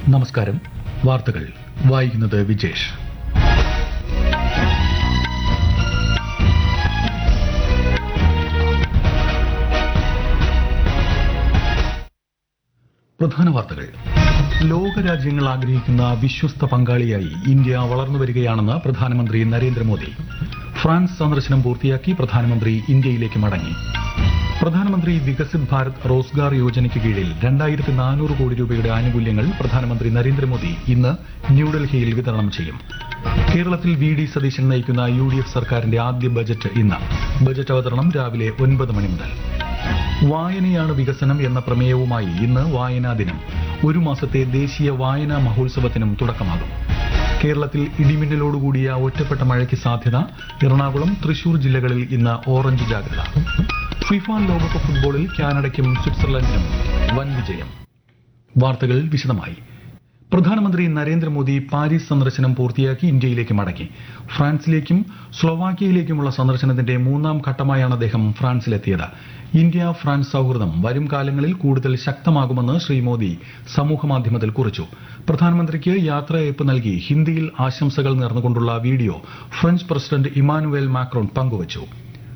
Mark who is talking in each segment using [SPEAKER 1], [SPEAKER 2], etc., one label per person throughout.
[SPEAKER 1] നമസ്കാരം വാർത്തകൾ വായിക്കുന്നത് വിജേഷ് പ്രധാന വാർത്തകൾ ലോകരാജ്യങ്ങൾ ആഗ്രഹിക്കുന്ന വിശ്വസ്ത പങ്കാളിയായി ഇന്ത്യ വളർന്നു വരികയാണെന്ന് പ്രധാനമന്ത്രി നരേന്ദ്രമോദി ഫ്രാൻസ് സന്ദർശനം പൂർത്തിയാക്കി പ്രധാനമന്ത്രി ഇന്ത്യയിലേക്ക് മടങ്ങി പ്രധാനമന്ത്രി വികസിത് ഭാരത് റോസ്ഗാർ യോജനയ്ക്ക് കീഴിൽ രണ്ടായിരത്തി നാനൂറ് കോടി രൂപയുടെ ആനുകൂല്യങ്ങൾ പ്രധാനമന്ത്രി നരേന്ദ്രമോദി ഇന്ന് ന്യൂഡൽഹിയിൽ വിതരണം ചെയ്യും കേരളത്തിൽ വി ഡി സതീശൻ നയിക്കുന്ന യു ഡി എഫ് സർക്കാരിന്റെ ആദ്യ ബജറ്റ് ഇന്ന് ബജറ്റ് അവതരണം രാവിലെ ഒൻപത് മണി മുതൽ വായനയാണ് വികസനം എന്ന പ്രമേയവുമായി ഇന്ന് വായനാ ദിനം ഒരു മാസത്തെ ദേശീയ വായനാ മഹോത്സവത്തിനും തുടക്കമാകും കേരളത്തിൽ ഇടിമിന്നലോടുകൂടിയ ഒറ്റപ്പെട്ട മഴയ്ക്ക് സാധ്യത എറണാകുളം തൃശൂർ ജില്ലകളിൽ ഇന്ന് ഓറഞ്ച് ജാഗ്രത ഫിഫ ലോകകപ്പ് ഫുട്ബോളിൽ കാനഡയ്ക്കും സ്വിറ്റ്സർലൻഡിനും വൻ വിജയം വാർത്തകൾ വിശദമായി പ്രധാനമന്ത്രി നരേന്ദ്രമോദി പാരീസ് സന്ദർശനം പൂർത്തിയാക്കി ഇന്ത്യയിലേക്ക് മടങ്ങി ഫ്രാൻസിലേക്കും സ്ലൊവാക്യയിലേക്കുമുള്ള സന്ദർശനത്തിന്റെ മൂന്നാം ഘട്ടമായാണ് അദ്ദേഹം ഫ്രാൻസിലെത്തിയത് ഇന്ത്യ ഫ്രാൻസ് സൌഹൃദം വരും കാലങ്ങളിൽ കൂടുതൽ ശക്തമാകുമെന്ന് ശ്രീ മോദി സമൂഹമാധ്യമത്തിൽ കുറിച്ചു പ്രധാനമന്ത്രിക്ക് യാത്രയയപ്പ് നൽകി ഹിന്ദിയിൽ ആശംസകൾ നേർന്നുകൊണ്ടുള്ള video French president Emmanuel Macron പങ്കുവച്ചു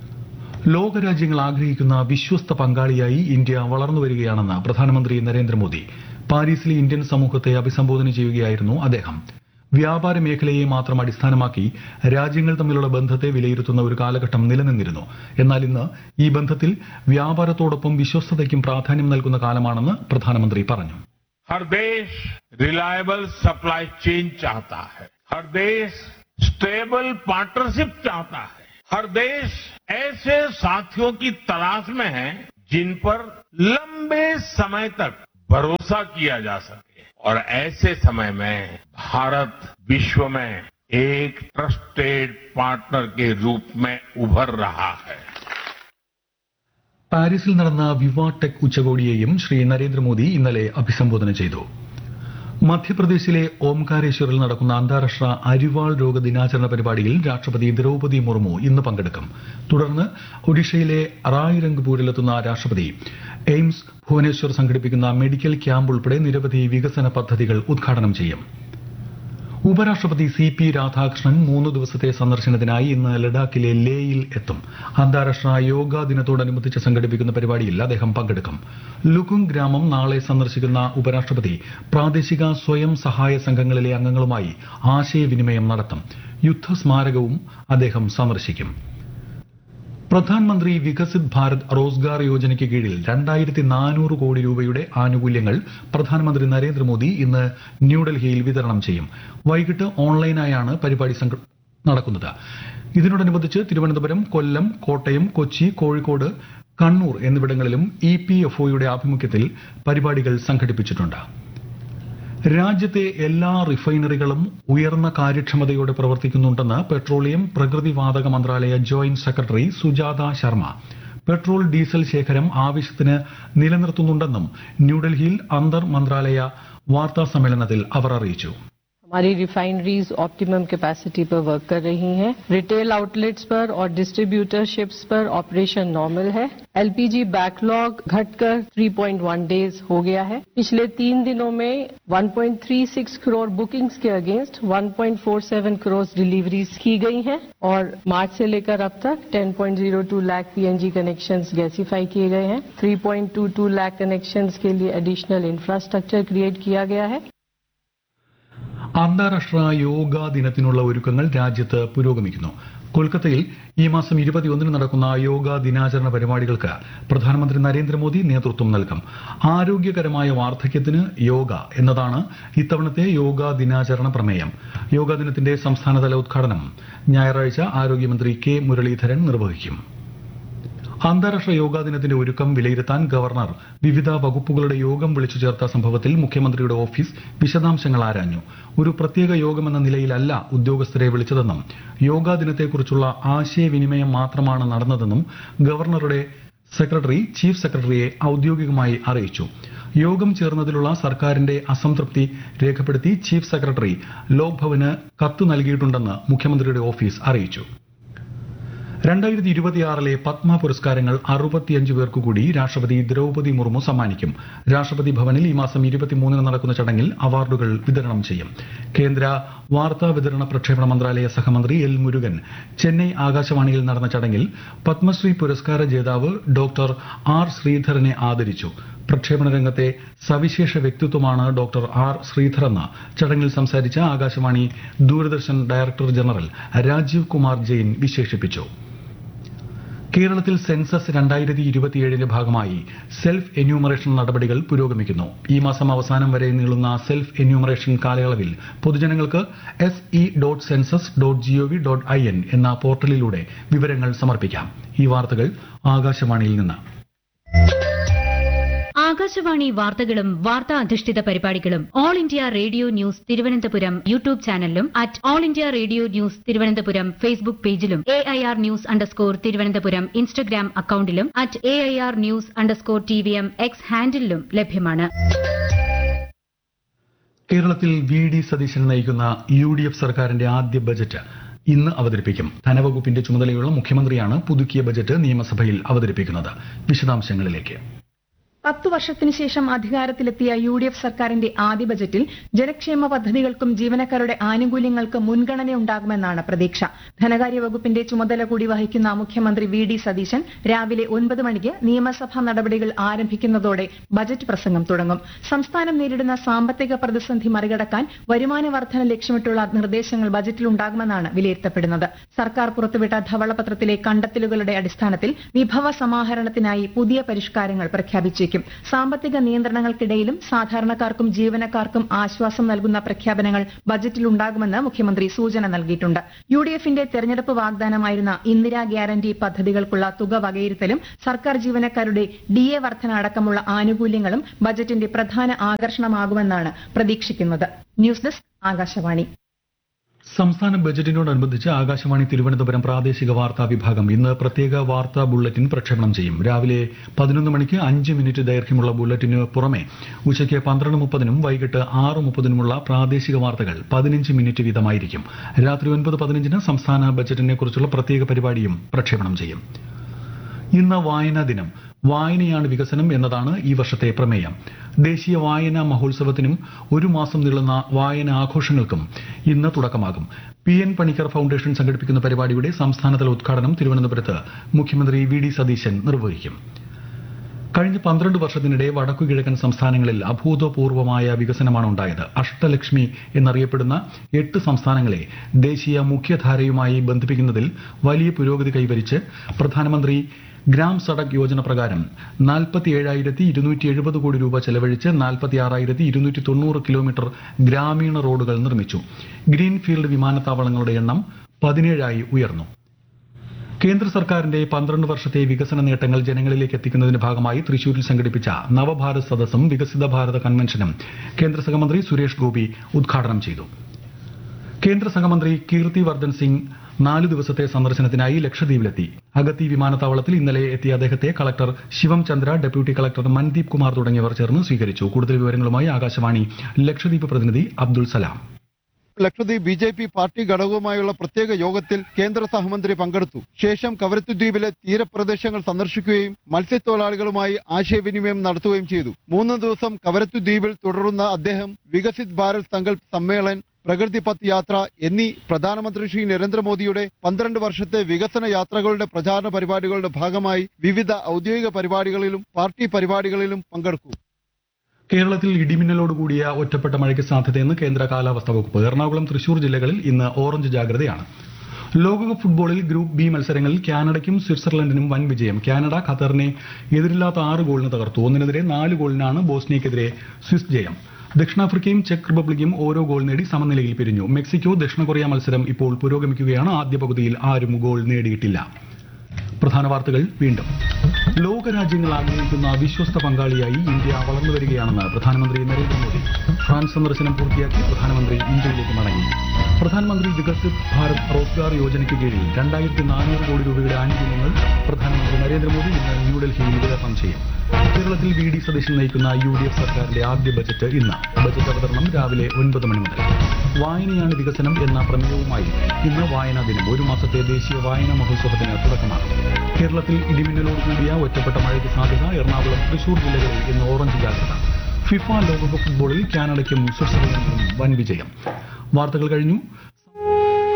[SPEAKER 1] ലോകരാജ്യങ്ങൾ ആഗ്രഹിക്കുന്ന വിശ്വസ്ത പങ്കാളിയായി ഇന്ത്യ വളർന്നു വരികയാണെന്ന് പ്രധാനമന്ത്രി നരേന്ദ്രമോദി പാരീസിലെ ഇന്ത്യൻ സമൂഹത്തെ അഭിസംബോധന ചെയ്യുകയായിരുന്നു അദ്ദേഹം വ്യാപാര മേഖലയെ മാത്രം അടിസ്ഥാനമാക്കി രാജ്യങ്ങൾ തമ്മിലുള്ള ബന്ധത്തെ വിലയിരുത്തുന്ന ഒരു കാലഘട്ടം നിലനിന്നിരുന്നു എന്നാൽ ഇന്ന് ഈ ബന്ധത്തിൽ വ്യാപാരത്തോടൊപ്പം വിശ്വസ്തതയ്ക്കും പ്രാധാന്യം നൽകുന്ന കാലമാണെന്ന് പ്രധാനമന്ത്രി പറഞ്ഞു
[SPEAKER 2] हर देश रिलायबल सप्लाई चेन चाहता है हर देश स्टेबल पार्टनरशिप चाहता है हर देश ऐसे साथियों की तलाश में है जिन पर लंबे समय तक भरोसा किया जा सके और ऐसे समय में भारत विश्व में एक ट्रस्टेड पार्टनर के रूप में उभर रहा है
[SPEAKER 1] പാരീസിൽ നടന്ന വിവാ ടെക് ഉച്ചകോടിയെയും ശ്രീ നരേന്ദ്രമോദി ഇന്നലെ അഭിസംബോധന ചെയ്തു മധ്യപ്രദേശിലെ ഓംകാരേശ്വറിൽ നടക്കുന്ന അന്താരാഷ്ട്ര അരിവാൾ രോഗ ദിനാചരണ പരിപാടിയിൽ രാഷ്ട്രപതി ദ്രൌപതി മുർമു ഇന്ന് പങ്കെടുക്കും തുടർന്ന് ഒഡീഷയിലെ റായ്രംഗ്പൂരിലെത്തുന്ന രാഷ്ട്രപതി എയിംസ് ഭുവനേശ്വർ സംഘടിപ്പിക്കുന്ന മെഡിക്കൽ ക്യാമ്പ് ഉൾപ്പെടെ നിരവധി വികസന പദ്ധതികൾ ഉദ്ഘാടനം ചെയ്യും ഉപരാഷ്ട്രപതി സി പി രാധാകൃഷ്ണൻ മൂന്ന് ദിവസത്തെ സന്ദർശനത്തിനായി ഇന്ന് ലഡാക്കിലെ ലേയിൽ എത്തും അന്താരാഷ്ട്ര യോഗാ ദിനത്തോടനുബന്ധിച്ച് സംഘടിപ്പിക്കുന്ന പരിപാടിയിൽ അദ്ദേഹം പങ്കെടുക്കും ലുകുങ് ഗ്രാമം നാളെ സന്ദർശിക്കുന്ന ഉപരാഷ്ട്രപതി പ്രാദേശിക സ്വയം സഹായ സംഘങ്ങളിലെ അംഗങ്ങളുമായി ആശയവിനിമയം നടത്തും യുദ്ധസ്മാരകവും അദ്ദേഹം സന്ദർശിക്കും പ്രധാൻമന്ത്രി വികസിത് ഭാരത് റോസ്ഗാർ യോജനയ്ക്ക് കീഴിൽ രണ്ടായിരത്തി നാനൂറ് കോടി രൂപയുടെ ആനുകൂല്യങ്ങൾ പ്രധാനമന്ത്രി നരേന്ദ്രമോദി ഇന്ന് ന്യൂഡൽഹിയിൽ വിതരണം ചെയ്യും വൈകിട്ട് ഓൺലൈനായാണ് പരിപാടി സംഘ- നടക്കുന്നത് ഇതിനോടനുബന്ധിച്ച് തിരുവനന്തപുരം കൊല്ലം കോട്ടയം കൊച്ചി കോഴിക്കോട് കണ്ണൂർ എന്നിവിടങ്ങളിലും ഇ പി എഫ് ഒയുടെ ആഭിമുഖ്യത്തിൽ പരിപാടികൾ സംഘടിപ്പിച്ചിട്ടുണ്ട് രാജ്യത്തെ എല്ലാ റിഫൈനറികളും ഉയർന്ന കാര്യക്ഷമതയോടെ പ്രവർത്തിക്കുന്നുണ്ടെന്ന് പെട്രോളിയം പ്രകൃതിവാതക മന്ത്രാലയ joint secretary Sujata Sharma petrol diesel ശേഖരം ആവശ്യത്തിന് നിലനിർത്തുന്നുണ്ടെന്നും ന്യൂഡൽഹിയിൽ അന്തർ മന്ത്രാലയ വാർത്താ സമ്മേളനത്തിൽ അവർ അറിയിച്ചു
[SPEAKER 3] हमारी रिफाइनरीज ऑप्टिमम कैपेसिटी पर वर्क कर रही हैं रिटेल आउटलेट्स पर और डिस्ट्रीब्यूटरशिप्स पर ऑपरेशन नॉर्मल है एलपीजी बैकलॉग घटकर 3.1 डेज हो गया है पिछले तीन दिनों में 1.36 करोड़ बुकिंग्स के अगेंस्ट 1.47 करोड़ डिलीवरीज की गई हैं और मार्च से लेकर अब तक 10.02 लाख पीएनजी कनेक्शंस गैसीफाई किए गए हैं 3.22 लाख कनेक्शंस के लिए एडिशनल इंफ्रास्ट्रक्चर क्रिएट किया गया है
[SPEAKER 1] അന്താരാഷ്ട്ര യോഗാ ദിനത്തിനുള്ള ഒരുക്കങ്ങൾ രാജ്യത്ത് പുരോഗമിക്കുന്നു കൊൽക്കത്തയിൽ ഈ മാസം ഇരുപത്തിയൊന്നിന് നടക്കുന്ന യോഗാ ദിനാചരണ പരിപാടികൾക്ക് പ്രധാനമന്ത്രി നരേന്ദ്രമോദി നേതൃത്വം നൽകും ആരോഗ്യകരമായ വാർദ്ധക്യത്തിന് യോഗ എന്നതാണ് ഇത്തവണത്തെ യോഗാ ദിനാചരണ പ്രമേയം യോഗാ ദിനത്തിന്റെ സംസ്ഥാനതല ഉദ്ഘാടനം ഞായറാഴ്ച ആരോഗ്യമന്ത്രി കെ മുരളീധരൻ നിർവഹിക്കും അന്താരാഷ്ട്ര യോഗാ ദിനത്തിന്റെ ഒരുക്കം വിലയിരുത്താൻ ഗവർണർ വിവിധ വകുപ്പുകളുടെ യോഗം വിളിച്ചു ചേർത്ത സംഭവത്തിൽ മുഖ്യമന്ത്രിയുടെ ഓഫീസ് വിശദാംശങ്ങൾ ആരാഞ്ഞു ഒരു പ്രത്യേക യോഗമെന്ന നിലയിലല്ല ഉദ്യോഗസ്ഥരെ വിളിച്ചതെന്നും യോഗാ ദിനത്തെക്കുറിച്ചുള്ള ആശയവിനിമയം മാത്രമാണ് നടന്നതെന്നും ഗവർണറുടെ സെക്രട്ടറി ചീഫ് സെക്രട്ടറിയെ ഔദ്യോഗികമായി അറിയിച്ചു യോഗം ചേർന്നതിലുള്ള സർക്കാരിന്റെ അസംതൃപ്തി രേഖപ്പെടുത്തി ചീഫ് സെക്രട്ടറി ലോക്ഭവന് കത്ത് നൽകിയിട്ടുണ്ടെന്ന് മുഖ്യമന്ത്രിയുടെ ഓഫീസ് അറിയിച്ചു രണ്ടായിരത്തി ഇരുപത്തിയാറിലെ പത്മ പുരസ്കാരങ്ങൾ അറുപത്തിയഞ്ച് പേർക്ക് കൂടി രാഷ്ട്രപതി ദ്രൌപതി മുർമു സമ്മാനിക്കും രാഷ്ട്രപതി ഭവനിൽ ഈ മാസം ഇരുപത്തിമൂന്നിന് നടക്കുന്ന ചടങ്ങിൽ അവാർഡുകൾ വിതരണം ചെയ്യും കേന്ദ്ര വാർത്താ വിതരണ പ്രക്ഷേപണ മന്ത്രാലയ സഹമന്ത്രി എൽ മുരുകൻ ചെന്നൈ ആകാശവാണിയിൽ നടന്ന ചടങ്ങിൽ പത്മശ്രീ പുരസ്കാര ജേതാവ് ഡോക്ടർ ആർ ശ്രീധരനെ ആദരിച്ചു പ്രക്ഷേപണ രംഗത്തെ സവിശേഷ വ്യക്തിത്വമാണ് ഡോക്ടർ ആർ ശ്രീധറെന്ന് ചടങ്ങിൽ സംസാരിച്ച ആകാശവാണി ദൂരദർശൻ ഡയറക്ടർ ജനറൽ രാജീവ് കുമാർ ജെയിൻ വിശേഷിപ്പിച്ചു കേരളത്തിൽ സെൻസസ് രണ്ടായിരത്തി ഇരുപത്തിയേഴിന്റെ ഭാഗമായി സെൽഫ് എന്യൂമറേഷൻ നടപടികൾ പുരോഗമിക്കുന്നു ഈ മാസം അവസാനം വരെ നീളുന്ന സെൽഫ് എന്യൂമറേഷൻ കാലയളവിൽ പൊതുജനങ്ങൾക്ക് S E dot census dot G O V dot I N എന്ന പോർട്ടലിലൂടെ വിവരങ്ങൾ സമർപ്പിക്കാം ഈ വാർത്തകൾ ആകാശവാണിയിൽ നിന്ന്
[SPEAKER 4] ആകാശവാണി വാർത്തകളും വാർത്താ അധിഷ്ഠിത പരിപാടികളും All India Radio news Thiruvananthapuram YouTube ചാനലിലും at All India Radio news Thiruvananthapuram Facebook പേജിലും A I R news underscore Thiruvananthapuram Instagram അക്കൌണ്ടിലും at A I R news underscore T V M X ഹാൻഡിലും ലഭ്യമാണ്
[SPEAKER 1] കേരളത്തിൽ വി ഡി സതീശൻ നയിക്കുന്ന യു ഡി എഫ് സർക്കാരിന്റെ ആദ്യ budget ഇന്ന് അവതരിപ്പിക്കും ധനവകുപ്പിന്റെ ചുമതലയുള്ള മുഖ്യമന്ത്രിയാണ് പുതുക്കിയ ബജറ്റ് നിയമസഭയിൽ അവതരിപ്പിക്കുന്നത് വിശദാംശങ്ങളിലേക്ക്
[SPEAKER 5] പത്തു വർഷത്തിനു ശേഷം അധികാരത്തിലെത്തിയ യു ഡി എഫ് സർക്കാരിന്റെ ആദ്യ ബജറ്റിൽ ജനക്ഷേമ പദ്ധതികൾക്കും ജീവനക്കാരുടെ ആനുകൂല്യങ്ങൾക്കും മുൻഗണനയുണ്ടാകുമെന്നാണ് പ്രതീക്ഷ ധനകാര്യ വകുപ്പിന്റെ ചുമതല കൂടി വഹിക്കുന്ന മുഖ്യമന്ത്രി വി ഡി സതീശൻ രാവിലെ ഒൻപത് മണിക്ക് നിയമസഭാ നടപടികൾ ആരംഭിക്കുന്നതോടെ ബജറ്റ് പ്രസംഗം തുടങ്ങും സംസ്ഥാനം നേരിടുന്ന സാമ്പത്തിക പ്രതിസന്ധി മറികടക്കാൻ വരുമാന വർധന ലക്ഷ്യമിട്ടുള്ള നിർദ്ദേശങ്ങൾ ബജറ്റിലുണ്ടാകുമെന്നാണ് വിലയിരുത്തപ്പെടുന്നത് സർക്കാർ പുറത്തുവിട്ട ധവളപത്രത്തിലെ കണ്ടെത്തലുകളുടെ അടിസ്ഥാനത്തിൽ വിഭവ സമാഹരണത്തിനായി പുതിയ പരിഷ്കാരങ്ങൾ പ്രഖ്യാപിച്ചേക്കും സാമ്പത്തിക നിയന്ത്രണങ്ങൾക്കിടയിലും സാധാരണക്കാർക്കും ജീവനക്കാർക്കും ആശ്വാസം നൽകുന്ന പ്രഖ്യാപനങ്ങൾ ബജറ്റിലുണ്ടാകുമെന്ന് മുഖ്യമന്ത്രി സൂചന നൽകിയിട്ടുണ്ട് യു ഡി എഫിന്റെ തെരഞ്ഞെടുപ്പ് വാഗ്ദാനമായിരുന്ന ഇന്ദിരാ ഗ്യാരണ്ടി പദ്ധതികൾക്കുള്ള തുക വകയിരുത്തലും സർക്കാർ ജീവനക്കാരുടെ ഡി എ വർധന അടക്കമുള്ള ആനുകൂല്യങ്ങളും ബജറ്റിന്റെ പ്രധാന ആകർഷണമാകുമെന്നാണ് പ്രതീക്ഷിക്കുന്നത് ന്യൂസ് ഡെസ്ക് ആകാശവാണി
[SPEAKER 1] സംസ്ഥാന ബജറ്റിനോടനുബന്ധിച്ച് ആകാശവാണി തിരുവനന്തപുരം പ്രാദേശിക വാർത്താ വിഭാഗം ഇന്ന് പ്രത്യേക വാർത്താ ബുള്ളറ്റിൻ പ്രക്ഷേപണം ചെയ്യും രാവിലെ പതിനൊന്ന് മണിക്ക് അഞ്ച് മിനിറ്റ് ദൈർഘ്യമുള്ള ബുള്ളറ്റിന് പുറമെ ഉച്ചയ്ക്ക് പന്ത്രണ്ട് മുപ്പതിനും വൈകിട്ട് ആറ് മുപ്പതിനുമുള്ള പ്രാദേശിക വാർത്തകൾ പതിനഞ്ച് മിനിറ്റ് വീതമായിരിക്കും രാത്രി ഒൻപത് പതിനഞ്ചിന് സംസ്ഥാന ബജറ്റിനെ കുറിച്ചുള്ള പ്രത്യേക പരിപാടിയും പ്രക്ഷേപണം ചെയ്യും ഇന്ന് വായനാ ദിനം വായനയാണ് വികസനം എന്നതാണ് ഈ വർഷത്തെ പ്രമേയം ദേശീയ വായനാ മഹോത്സവത്തിനും ഒരു മാസം നീളുന്ന വായന ആഘോഷങ്ങൾക്കും ഇന്ന് തുടക്കമാകും പി എൻ പണിക്കർ ഫൌണ്ടേഷൻ സംഘടിപ്പിക്കുന്ന പരിപാടിയുടെ സംസ്ഥാനതല ഉദ്ഘാടനം തിരുവനന്തപുരത്ത് മുഖ്യമന്ത്രി വി ഡി സതീശൻ നിർവഹിക്കും കഴിഞ്ഞ പന്ത്രണ്ട് വർഷത്തിനിടെ വടക്കുകിഴക്കൻ സംസ്ഥാനങ്ങളിൽ അഭൂതപൂർവമായ വികസനമാണ് ഉണ്ടായത് അഷ്ടലക്ഷ്മി എന്നറിയപ്പെടുന്ന എട്ട് സംസ്ഥാനങ്ങളെ ദേശീയ മുഖ്യധാരയുമായി ബന്ധിപ്പിക്കുന്നതിൽ വലിയ പുരോഗതി കൈവരിച്ച് പ്രധാനമന്ത്രി ഗ്രാം സഡക് യോജന പ്രകാരം നാൽപ്പത്തി ഏഴായിരത്തി ഇരുന്നൂറ്റി എഴുപത് കോടി രൂപ ചെലവഴിച്ച് നാൽപ്പത്തി ആറായിരത്തി ഇരുന്നൂറ്റി തൊണ്ണൂറ് കിലോമീറ്റർ ഗ്രാമീണ റോഡുകൾ നിർമ്മിച്ചു ഗ്രീൻഫീൽഡ് വിമാനത്താവളങ്ങളുടെ എണ്ണം പതിനേഴായി ഉയർന്നു കേന്ദ്ര സർക്കാരിന്റെ പന്ത്രണ്ട് വർഷത്തെ വികസന നേട്ടങ്ങൾ ജനങ്ങളിലേക്ക് എത്തിക്കുന്നതിന്റെ ഭാഗമായി തൃശൂരിൽ സംഘടിപ്പിച്ച നവഭാരത് സദസ്സും വികസിത ഭാരത കൺവെൻഷനും കേന്ദ്ര സഹമന്ത്രി സുരേഷ് ഗോപി ഉദ്ഘാടനം ചെയ്തു കേന്ദ്ര സഹമന്ത്രി കീർത്തി വർദ്ധൻ സിംഗ് നാല് ദിവസത്തെ സന്ദർശനത്തിനായി ലക്ഷദ്വീപിലെത്തി അഗത്തി വിമാനത്താവളത്തിൽ ഇന്നലെ എത്തിയ അദ്ദേഹത്തെ collector Shivam Chandra deputy collector Mandeep Kumar തുടങ്ങിയവർ ചേർന്ന് സ്വീകരിച്ചു കൂടുതൽ വിവരങ്ങളുമായി ആകാശവാണി ലക്ഷദ്വീപ് പ്രതിനിധി Abdul Salam
[SPEAKER 6] Lakshadweep B J P party ഘടകവുമായുള്ള പ്രത്യേക യോഗത്തിൽ കേന്ദ്ര സഹമന്ത്രി പങ്കെടുത്തു ശേഷം കവരത്തുദ്വീപിലെ തീരപ്രദേശങ്ങൾ സന്ദർശിക്കുകയും മത്സ്യത്തൊഴിലാളികളുമായി ആശയവിനിമയം നടത്തുകയും ചെയ്തു മൂന്ന് ദിവസം കവരത്തുദ്വീപിൽ തുടരുന്ന അദ്ദേഹം വികസിത് ഭാരത് സങ്കല്പ് സമ്മേളൻ പ്രകൃതി പത്ത് യാത്ര എന്നീ പ്രധാനമന്ത്രി ശ്രീ നരേന്ദ്രമോദിയുടെ പന്ത്രണ്ട് വർഷത്തെ വികസന യാത്രകളുടെ പ്രചാരണ പരിപാടികളുടെ ഭാഗമായി വിവിധ ഔദ്യോഗിക പരിപാടികളിലും പാർട്ടി പരിപാടികളിലും പങ്കെടുക്കും
[SPEAKER 1] കേരളത്തിൽ ഇടിമിന്നലോടുകൂടിയ ഒറ്റപ്പെട്ട മഴയ്ക്ക് സാധ്യതയെന്ന് കേന്ദ്ര കാലാവസ്ഥാ വകുപ്പ് എറണാകുളം തൃശൂർ ജില്ലകളിൽ ഇന്ന് ഓറഞ്ച് ജാഗ്രതയാണ് ലോകകപ്പ് ഫുട്ബോളിൽ ഗ്രൂപ്പ് ബി മത്സരങ്ങളിൽ കാനഡയ്ക്കും സ്വിറ്റ്സർലൻഡിനും വൻ വിജയം കാനഡ ഖത്തറിനെ എതിരില്ലാത്ത ആറ് ഗോളിന് തകർത്തു ഒന്നിനെതിരെ നാല് ഗോളിനാണ് ബോസ്നിയക്കെതിരെ സ്വിസ് ജയം ദക്ഷിണാഫ്രിക്കയും ചെക്ക് റിപ്പബ്ലിക്കും ഓരോ ഗോൾ നേടി സമനിലയിൽ പിരിഞ്ഞു മെക്സിക്കോ ദക്ഷിണ കൊറിയ മത്സരം ഇപ്പോൾ പുരോഗമിക്കുകയാണ് ആദ്യ പകുതിയിൽ ആരും ഗോൾ നേടിയിട്ടില്ല പ്രധാന വാർത്തകൾ വീണ്ടും ലോകരാജ്യങ്ങൾ ആഗ്രഹിക്കുന്ന വിശ്വസ്ത പങ്കാളിയായി ഇന്ത്യ വളർന്നു വരികയാണെന്ന് പ്രധാനമന്ത്രി നരേന്ദ്രമോദി ഫ്രാൻസ് സന്ദർശനം പൂർത്തിയാക്കി പ്രധാനമന്ത്രി ഇന്ത്യയിലേക്ക് മടങ്ങി പ്രധാനമന്ത്രി വികസിത് ഭാരത് റോസ്ഗാർ യോജനയ്ക്ക് കീഴിൽ രണ്ടായിരത്തി നാനൂറ് കോടി രൂപയുടെ ആനുകൂല്യങ്ങൾ പ്രധാനമന്ത്രി നരേന്ദ്രമോദി ഇന്ന് ന്യൂഡൽഹിയിൽ വിതരണം ചെയ്യും കേരളത്തിൽ വി ഡി സതീശൻ നയിക്കുന്ന യു ഡി എഫ് സർക്കാരിന്റെ ആദ്യ ബജറ്റ് ഇന്ന് ബജറ്റ് അവതരണം രാവിലെ ഒൻപത് മണി മുതൽ വായനയാണ് വികസനം എന്ന പ്രമേയവുമായി ഇന്ന് വായനാ ദിനം ഒരു മാസത്തെ ദേശീയ വായനാ മഹോത്സവത്തിന് തുടക്കമാകും കേരളത്തിൽ ഇടിമിന്നലോട് കൂടിയ ഒറ്റപ്പെട്ട മഴയ്ക്ക് സാധ്യത എറണാകുളം തൃശൂർ ജില്ലകളിൽ ഇന്ന് ഓറഞ്ച് ജാഗ്രത ഫിഫ ലോകകപ്പ് ഫുട്ബോളിൽ കാനഡയ്ക്കും സ്വിറ്റ്സർലൻഡിനും വൻ വിജയം വാർത്തകൾ കഴിഞ്ഞു